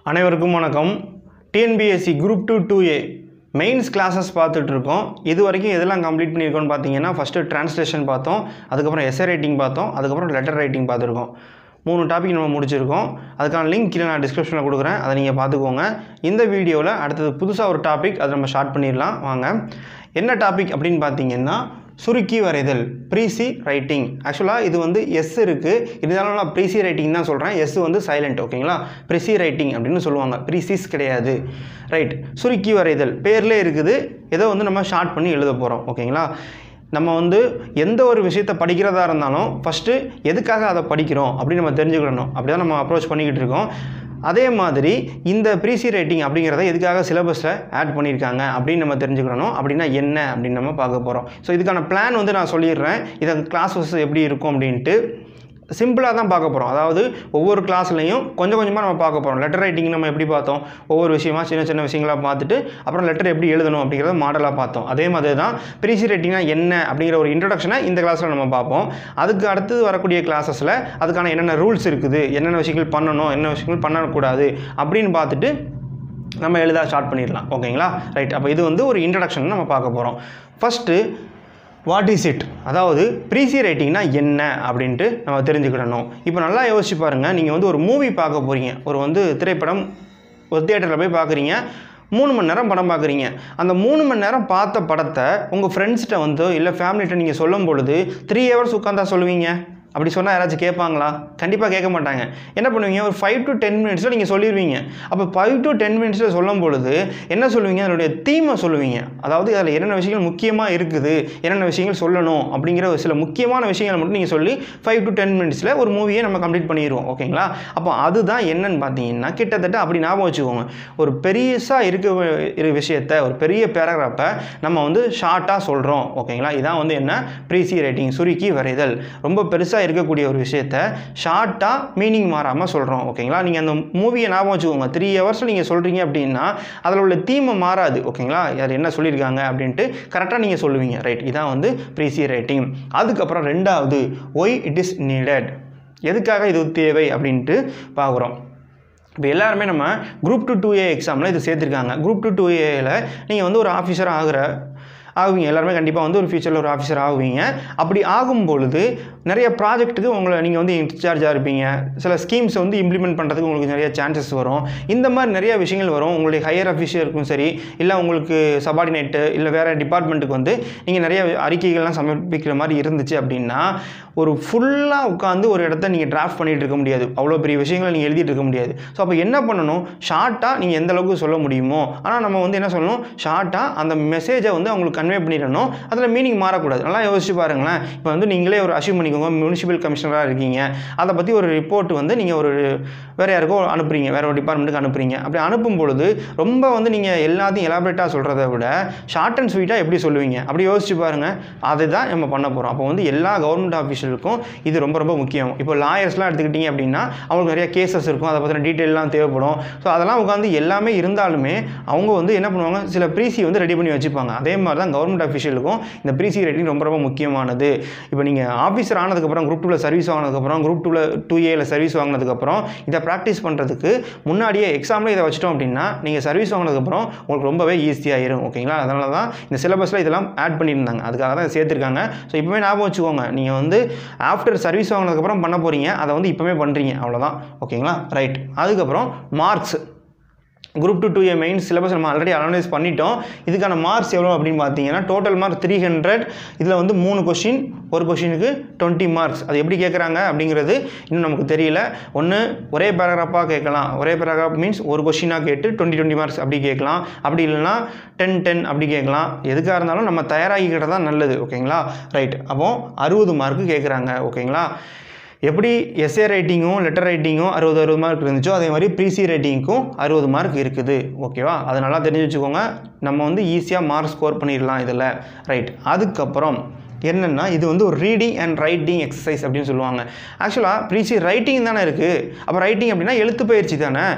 அனைவருக்கும் வணக்கம் TNPSC group two two A mains classes பார்த்துட்ருக்கோம் இது வரைக்கும் எதெல்லாம் கம்ப்ளீட் பண்ணியிருக்கோம்னு பார்த்தீங்கன்னா ஃபஸ்ட்டு ட்ரான்ஸ்லேஷன் பார்த்தோம் அதுக்கப்புறம் எஸ்ஏ ரைட்டிங் பார்த்தோம் அதுக்கப்புறம் லெட்டர் ரைட்டிங் பார்த்துருக்கோம் மூணு டாபிக் நம்ம முடிச்சிருக்கோம் அதுக்கான லிங்க் கீழே நான் டிஸ்கிரிப்ஷனில் கொடுக்குறேன் அதை நீங்கள் பார்த்துக்கோங்க இந்த வீடியோவில் அடுத்தது புதுசாக ஒரு டாபிக் அதை நம்ம ஸ்டார்ட் பண்ணிடலாம் வாங்க என்ன டாபிக் அப்படின்னு பார்த்தீங்கன்னா சுருக்கி வரைதல் ப்ரீசி ரைட்டிங் ஆக்சுவலாக இது வந்து எஸ் இருக்குது இருந்தாலும் நான் ப்ரீசி ரைட்டிங் தான் சொல்கிறேன் எஸ் வந்து சைலண்ட் ஓகேங்களா ப்ரிசி ரைட்டிங் அப்படின்னு சொல்லுவாங்க ப்ரீசிஸ் கிடையாது ரைட் சுருக்கி வரைதல் பேர்லேயே இருக்குது ஏதோ வந்து நம்ம ஷார்ட் பண்ணி எழுத போகிறோம் ஓகேங்களா நம்ம வந்து எந்த ஒரு விஷயத்தை படிக்கிறதா இருந்தாலும் ஃபஸ்ட்டு எதுக்காக அதை படிக்கிறோம் அப்படின்னு நம்ம தெரிஞ்சுக்கிடணும் அப்படி தான் நம்ம அப்ரோச் பண்ணிக்கிட்டு இருக்கோம் அதே மாதிரி இந்த ப்ரீசி ரைட்டிங் அப்படிங்கிறத எதுக்காக சிலபஸில் ஆட் பண்ணியிருக்காங்க அப்படின்னு நம்ம தெரிஞ்சுக்கணும் அப்படின்னா என்ன அப்படின்னு நம்ம பார்க்க போகிறோம் ஸோ இதுக்கான பிளான் வந்து நான் சொல்லிடுறேன் இதை கிளாஸஸ் எப்படி இருக்கும் அப்படின்ட்டு சிம்பிளாக தான் பார்க்க போகிறோம் அதாவது ஒவ்வொரு கிளாஸ்லையும் கொஞ்சம் கொஞ்சமாக நம்ம பார்க்க போகிறோம் லெட்டர் ரைட்டிங் நம்ம எப்படி பார்த்தோம் ஒவ்வொரு விஷயமா சின்ன சின்ன விஷயங்களாக பார்த்துட்டு அப்புறம் லெட்டர் எப்படி எழுதணும் அப்படிங்கிறத மாடலாக பார்த்தோம் அதே மாதிரி தான் ப்ரீசி ரைட்டிங்னா என்ன அப்படிங்கிற ஒரு இன்ட்ரடக்ஷனை இந்த கிளாஸில் நம்ம பார்ப்போம் அதுக்கு அடுத்தது வரக்கூடிய கிளாஸஸில் அதுக்கான என்னென்ன ரூல்ஸ் இருக்குது என்னென்ன விஷயங்கள் பண்ணணும் என்ன விஷயங்கள் பண்ணக்கூடாது அப்படின்னு பார்த்துட்டு நம்ம எழுத ஸ்டார்ட் பண்ணிடலாம் ஓகேங்களா ரைட் அப்போ இது வந்து ஒரு இன்ட்ரடக்ஷன் நம்ம பார்க்க போகிறோம் ஃபஸ்ட்டு வாட் இஸ் இட் அதாவது ப்ரீசி ரைட்டிங்னா என்ன அப்படின்ட்டு நம்ம தெரிஞ்சுக்கிடணும் இப்போ நல்லா யோசிச்சு பாருங்கள் நீங்கள் வந்து ஒரு மூவி பார்க்க போகிறீங்க ஒரு வந்து திரைப்படம் ஒரு தியேட்டரில் போய் பார்க்குறீங்க மூணு மணி நேரம் படம் பார்க்குறீங்க அந்த மூணு மணி நேரம் பார்த்த படத்தை உங்கள் ஃப்ரெண்ட்ஸ்கிட்ட வந்து இல்லை ஃபேமிலிகிட்ட நீங்கள் சொல்லும் பொழுது த்ரீ ஹவர்ஸ் உட்காந்தா சொல்லுவீங்க அப்படி சொன்னால் யாராச்சும் கேட்பாங்களா கண்டிப்பாக கேட்க மாட்டாங்க என்ன பண்ணுவீங்க ஒரு ஃபைவ் டு டென் மினிட்ஸில் நீங்கள் சொல்லிடுவீங்க அப்போ ஃபைவ் டு டென் மினிட்ஸில் சொல்லும் பொழுது என்ன சொல்லுவீங்க அதனுடைய தீமை சொல்லுவீங்க அதாவது அதில் என்னென்ன விஷயங்கள் முக்கியமாக இருக்குது என்னென்ன விஷயங்கள் சொல்லணும் அப்படிங்கிற ஒரு சில முக்கியமான விஷயங்களை மட்டும் நீங்கள் சொல்லி ஃபைவ் டு டென் மினிட்ஸில் ஒரு மூவியை நம்ம கம்ப்ளீட் பண்ணிடுவோம் ஓகேங்களா அப்போ அதுதான் என்னன்னு பார்த்தீங்கன்னா கிட்டத்தட்ட அப்படி ஞாபகம் வச்சுக்கோங்க ஒரு பெரியசாக இருக்க இரு விஷயத்த ஒரு பெரிய பேராகிராஃபை நம்ம வந்து ஷார்ட்டாக சொல்கிறோம் ஓகேங்களா இதான் வந்து என்ன ப்ரீசி ரைட்டிங் சுருக்கி வரைதல் ரொம்ப பெருசாக இருக்கக்கூடிய ஒரு விஷயத்த ஷார்ட்டாக மீனிங் மாறாமல் சொல்கிறோம் ஓகேங்களா நீங்கள் அந்த மூவியை ஞாபகம் வச்சுக்கோங்க த்ரீ ஹவர்ஸில் நீங்கள் சொல்கிறீங்க அப்படின்னா அதில் உள்ள தீமை மாறாது ஓகேங்களா யார் என்ன சொல்லியிருக்காங்க அப்படின்ட்டு கரெக்டாக நீங்கள் சொல்லுவீங்க ரைட் இதான் வந்து ப்ரீசி ரைட்டிங் அதுக்கப்புறம் ரெண்டாவது ஒய் இட் இஸ் நீடட் எதுக்காக இது தேவை அப்படின்ட்டு பார்க்குறோம் இப்போ எல்லாருமே நம்ம குரூப் டூ டூ ஏ எக்ஸாமில் இது சேர்த்துருக்காங்க குரூப் டூ டூ ஏல நீங்கள் வந்து ஒரு ஆஃபீஸர் ஆகிற ஆகுவீங்க எல்லாருமே கண்டிப்பாக வந்து ஒரு ஃபியூச்சரில் ஒரு ஆஃபீஸர் ஆகுவீங்க அப்படி ஆகும் பொழுது நிறைய ப்ராஜெக்ட்டுக்கு உங்களை நீங்கள் வந்து இன்சார்ஜாக இருப்பீங்க சில ஸ்கீம்ஸ் வந்து இம்ப்ளிமெண்ட் பண்ணுறதுக்கு உங்களுக்கு நிறைய சான்சஸ் வரும் இந்த மாதிரி நிறைய விஷயங்கள் வரும் உங்களுடைய ஹையர் அஃபீஷியருக்கும் சரி இல்லை உங்களுக்கு சபார்டினேட்டு இல்லை வேறு டிபார்ட்மெண்ட்டுக்கு வந்து நீங்கள் நிறைய அறிக்கைகள்லாம் சமர்ப்பிக்கிற மாதிரி இருந்துச்சு அப்படின்னா ஒரு ஃபுல்லாக உட்காந்து ஒரு இடத்த நீங்கள் டிராஃப்ட் பண்ணிகிட்டு இருக்க முடியாது அவ்வளோ பெரிய விஷயங்களை நீங்கள் எழுதிட்டு இருக்க முடியாது ஸோ அப்போ என்ன பண்ணணும் ஷார்ட்டாக நீங்கள் எந்த அளவுக்கு சொல்ல முடியுமோ ஆனால் நம்ம வந்து என்ன சொல்லணும் ஷார்ட்டாக அந்த மெசேஜை வந்து அவங்களுக்கு கன்வே பண்ணிடணும் அதில் மீனிங் மாறக்கூடாது நல்லா யோசிச்சு பாருங்களேன் இப்போ வந்து நீங்களே ஒரு அசியூம் பண்ணிக்கோங்க முனிசிபல் கமிஷனராக இருக்கீங்க அதை பற்றி ஒரு ரிப்போர்ட் வந்து நீங்கள் ஒரு வேறு யாருக்கோ அனுப்புறீங்க வேறு ஒரு டிபார்ட்மெண்ட்டுக்கு அனுப்புறீங்க அப்படி அனுப்பும் பொழுது ரொம்ப வந்து நீங்கள் எல்லாத்தையும் எலாபரேட்டாக சொல்கிறத விட ஷார்ட் அண்ட் ஸ்வீட்டாக எப்படி சொல்லுவீங்க அப்படி யோசிச்சு பாருங்கள் அதுதான் நம்ம பண்ண போகிறோம் அப்போ வந்து எல்லா கவர்மெண்ட் ஆஃபீஸருக்கும் இது ரொம்ப ரொம்ப முக்கியம் இப்போ லாயர்ஸ்லாம் எடுத்துக்கிட்டிங்க அப்படின்னா அவங்களுக்கு நிறைய கேசஸ் இருக்கும் அதை பற்றின டீட்டெயிலாம் தேவைப்படும் ஸோ அதெல்லாம் உட்காந்து எல்லாமே இருந்தாலுமே அவங்க வந்து என்ன பண்ணுவாங்க சில ப்ரீசி வந்து ரெடி பண்ணி வச்சுப்பாங்க அதே மாதிரி தான் கவர்மெண்ட் அஃபீஷியலுக்கும் இந்த ப்ரீசி ரேட்டிங் ரொம்ப ரொம்ப முக்கியமானது இப்போ நீங்கள் ஆஃபீஸர் ஆனதுக்கப்புறம் குரூப் டூவில் சர்வீஸ் வாங்கினதுக்கப்புறம் குரூப் டூவில் டூ ஏல சர்வீஸ் வாங்கினதுக்கப்புறம் இதை ப்ராக்டிஸ் பண்ணுறதுக்கு முன்னாடியே எக்ஸாமில் இதை வச்சிட்டோம் அப்படின்னா நீங்கள் சர்வீஸ் வாங்கினதுக்கப்புறம் உங்களுக்கு ரொம்பவே ஈஸியாகிடும் ஓகேங்களா அதனால தான் இந்த சிலபஸில் இதெல்லாம் ஆட் பண்ணியிருந்தாங்க அதுக்காக தான் சேர்த்துருக்காங்க ஸோ இப்போவே ஞாபகம் வச்சுக்கோங்க நீங்கள் வந்து ஆஃப்டர் சர்வீஸ் வாங்கினதுக்கப்புறம் பண்ண போகிறீங்க அதை வந்து இப்போவே பண்ணுறீங்க அவ்வளோதான் ஓகேங்களா ரைட் அதுக்கப்புறம் marks group two two A main syllabus நம்ம ஆல்ரெடி அனலைஸ் பண்ணிட்டோம் இதுக்கான மார்க்ஸ் எவ்வளோ அப்படின்னு பார்த்தீங்கன்னா டோட்டல் மார்க் த்ரீ ஹண்ட்ரட் இதில் வந்து மூணு கொஷின் ஒரு கொஷினுக்கு டுவெண்ட்டி மார்க்ஸ் அது எப்படி கேட்குறாங்க அப்படிங்கிறது இன்னும் நமக்கு தெரியல ஒன்று ஒரே பேராகிராஃபாக கேட்கலாம் ஒரே பேராகிராஃப் மீன்ஸ் ஒரு கொஷினாக கேட்டு டுவெண்ட்டி டுவெண்ட்டி மார்க்ஸ் அப்படி கேட்கலாம் அப்படி இல்லைனா டென் டென் அப்படி கேட்கலாம் எதுக்காக இருந்தாலும் நம்ம தயாராகிக்கிட்ட தான் நல்லது ஓகேங்களா ரைட் அப்போ அறுபது மார்க்கு கேட்குறாங்க ஓகேங்களா எப்படி எஸ்ஏ ரைட்டிங்கும் லெட்டர் ரைட்டிங்கும் அறுபது அறுபது மார்க் இருந்துச்சோ அதே மாதிரி ப்ரீசி ரைட்டிங்க்கும் அறுபது மார்க் இருக்குது ஓகேவா அதை நல்லா தெரிஞ்சு வச்சுக்கோங்க நம்ம வந்து ஈஸியாக மார்க் ஸ்கோர் பண்ணிடலாம் இதில் ரைட் அதுக்கப்புறம் என்னென்னா இது வந்து ஒரு ரீடிங் அண்ட் ரைட்டிங் எக்ஸசைஸ் அப்படின்னு சொல்லுவாங்க ஆக்சுவலாக ப்ரீசி ரைட்டிங் தானே இருக்குது அப்போ ரைட்டிங் அப்படின்னா எழுத்து பயிற்சி தானே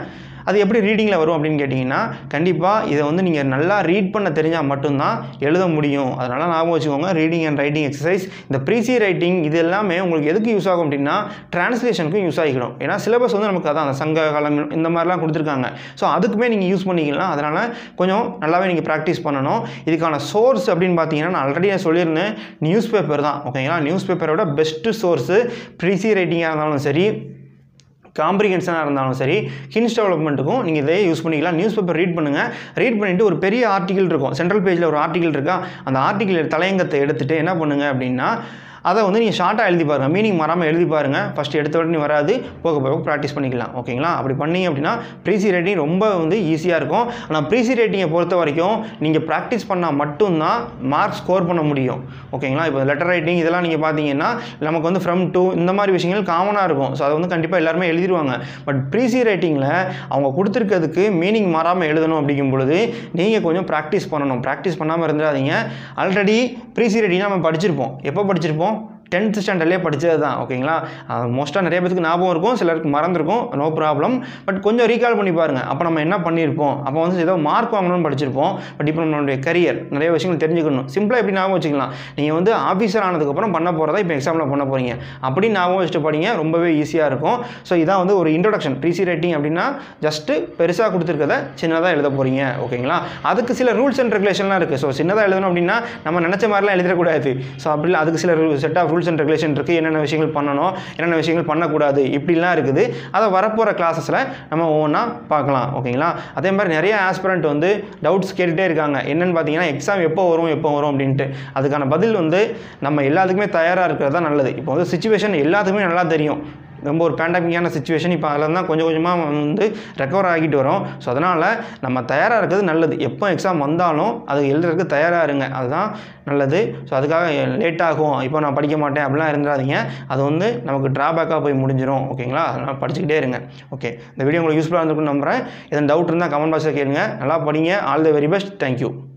அது எப்படி ரீடிங்கில் வரும் அப்படின்னு கேட்டிங்கன்னா கண்டிப்பாக இதை வந்து நீங்கள் நல்லா ரீட் பண்ண தெரிஞ்சால் மட்டும்தான் எழுத முடியும் அதனால் ஞாபகம் வச்சுக்கோங்க ரீடிங் அண்ட் ரைட்டிங் எக்ஸசைஸ் இந்த ப்ரீசி ரைட்டிங் இது எல்லாமே உங்களுக்கு எதுக்கு யூஸ் ஆகும் அப்படின்னா டிரான்ஸ்லேஷனுக்கும் யூஸ் ஆகிக்கணும் ஏன்னா சிலபஸ் வந்து நமக்கு அதான் அந்த சங்க காலம் இந்த மாதிரிலாம் கொடுத்துருக்காங்க ஸோ அதுக்குமே நீங்கள் யூஸ் பண்ணிக்கலாம் அதனால் கொஞ்சம் நல்லாவே நீங்கள் ப்ராக்டிஸ் பண்ணணும் இதுக்கான சோர்ஸ் அப்படின்னு பார்த்தீங்கன்னா நான் ஆல்ரெடி சொல்லியிருந்தேன் நியூஸ் பேப்பர் தான் ஓகேங்களா நியூஸ் பேப்பரோட பெஸ்ட்டு சோர்ஸு ப்ரீசி ரைட்டிங்காக இருந்தாலும் சரி காம்ப்ரிஹென்ஷனாக இருந்தாலும் சரி ஹின்ஸ் டெவலப்மெண்ட்டுக்கும் நீங்கள் இதையே யூஸ் பண்ணிக்கலாம் நியூஸ் பேப்பர் ரீட் பண்ணுங்கள் ரீட் பண்ணிவிட்டு ஒரு பெரிய ஆர்டிக்கல் இருக்கும் சென்ட்ரல் பேஜில் ஒரு ஆர்டிக்கல் இருக்கா அந்த ஆர்டிக்கல் தலையங்கத்தை எடுத்துகிட்டு என்ன பண்ணுங்க அப்படின்னா அதை வந்து நீங்கள் ஷார்ட்டாக எழுதி பாருங்கள் மீனிங் மாறாமல் எழுதி பாருங்கள் ஃபஸ்ட் எடுத்த உடனே வராது போக போக ப்ராக்டிஸ் பண்ணிக்கலாம் ஓகேங்களா அப்படி பண்ணீங்க அப்படின்னா ப்ரீசி ரேட்டிங் ரொம்ப வந்து ஈஸியாக இருக்கும் ஆனால் ப்ரீசி ரேட்டிங்கை பொறுத்த வரைக்கும் நீங்கள் ப்ராக்டிஸ் பண்ணால் மட்டும்தான் மார்க் ஸ்கோர் பண்ண முடியும் ஓகேங்களா இப்போ லெட்டர் ரைட்டிங் இதெல்லாம் நீங்கள் பார்த்தீங்கன்னா நமக்கு வந்து ஃப்ரம் டூ இந்த மாதிரி விஷயங்கள் காமனாக இருக்கும் ஸோ அதை வந்து கண்டிப்பாக எல்லாருமே எழுதிடுவாங்க பட் ப்ரீசி ரைட்டிங்கில் அவங்க கொடுத்துருக்கிறதுக்கு மீனிங் மாறாமல் எழுதணும் அப்படிங்கும் பொழுது நீங்கள் கொஞ்சம் ப்ராக்டிஸ் பண்ணணும் ப்ராக்டிஸ் பண்ணாமல் இருந்துடாதீங்க ஆல்ரெடி ப்ரீசி ரைட்டிங் நம்ம படிச்சிருப்போம் எப்போ படிச்சிருப்போம் டென்த் ஸ்டாண்டர்ட்லேயே படித்தது தான் ஓகேங்களா மோஸ்ட்டாக நிறைய பேருக்கு ஞாபகம் இருக்கும் சிலருக்கு மறந்துருக்கும் நோ ப்ராப்ளம் பட் கொஞ்சம் ரீகால் பண்ணி பாருங்கள் அப்போ நம்ம என்ன பண்ணியிருப்போம் அப்போ வந்து ஏதோ மார்க் வாங்கணும்னு படிச்சிருப்போம் பட் இப்போ நம்மளுடைய கரியர் நிறைய விஷயங்கள் தெரிஞ்சுக்கணும் சிம்பிளாக எப்படி ஞாபகம் வச்சுக்கலாம் நீங்கள் வந்து ஆஃபீஸர் ஆனதுக்கப்புறம் பண்ண போகிறதா இப்போ எக்ஸாமில் பண்ண போகிறீங்க அப்படி ஞாபகம் வச்சுட்டு படிங்க ரொம்பவே ஈஸியாக இருக்கும் ஸோ இதான் வந்து ஒரு இன்ட்ரொடக்ஷன் ப்ரீசி ரைட்டிங் அப்படின்னா ஜஸ்ட்டு பெருசாக கொடுத்துருக்கத சின்னதாக எழுத போகிறீங்க ஓகேங்களா அதுக்கு சில ரூல்ஸ் அண்ட் ரெகுலேஷன்லாம் இருக்குது ஸோ சின்னதாக எழுதணும் அப்படின்னா நம்ம நினச்ச மாதிரிலாம் எழுதிடக்கூடாது ஸோ அப்படி இல்லை அதுக்கு சில set of rules and regulation இருக்குது என்னென்ன விஷயங்கள் பண்ணணும் என்னென்ன விஷயங்கள் பண்ணக்கூடாது இப்படிலாம் இருக்குது அதை வரப்போகிற கிளாஸஸில் நம்ம ஒவ்வொன்றா பார்க்கலாம் ஓகேங்களா அதே மாதிரி நிறைய ஆஸ்பிரண்ட் வந்து டவுட்ஸ் கேட்டுகிட்டே இருக்காங்க என்னென்னு பார்த்தீங்கன்னா எக்ஸாம் எப்போ வரும் எப்போ வரும் அப்படின்ட்டு அதுக்கான பதில் வந்து நம்ம எல்லாத்துக்குமே தயாராக இருக்கிறது தான் நல்லது இப்போ வந்து சுச்சுவேஷன் எல்லாத்துக்குமே நல்லா தெரியும் ரொம்ப ஒரு பேண்டமிக்கான சுச்சுவேஷன் இப்போ அதில் தான் கொஞ்சம் கொஞ்சமாக வந்து ரெக்கவர் ஆகிட்டு வரோம் ஸோ அதனால் நம்ம தயாராக இருக்கிறது நல்லது எப்போ எக்ஸாம் வந்தாலும் அது எழுதுறதுக்கு தயாராக இருங்க அதுதான் நல்லது ஸோ அதுக்காக லேட் ஆகும் இப்போ நான் படிக்க மாட்டேன் அப்படிலாம் இருந்துடாதீங்க அது வந்து நமக்கு ட்ராபேக்காக போய் முடிஞ்சிடும் ஓகேங்களா அதனால் படிச்சுக்கிட்டே இருங்க ஓகே இந்த வீடியோ உங்களுக்கு யூஸ்ஃபுல்லாக இருந்திருக்குன்னு நம்புகிறேன் எதுவும் டவுட் இருந்தால் கமெண்ட் பாக்ஸில் கேளுங்க நல்லா படிங்க all the very best thank you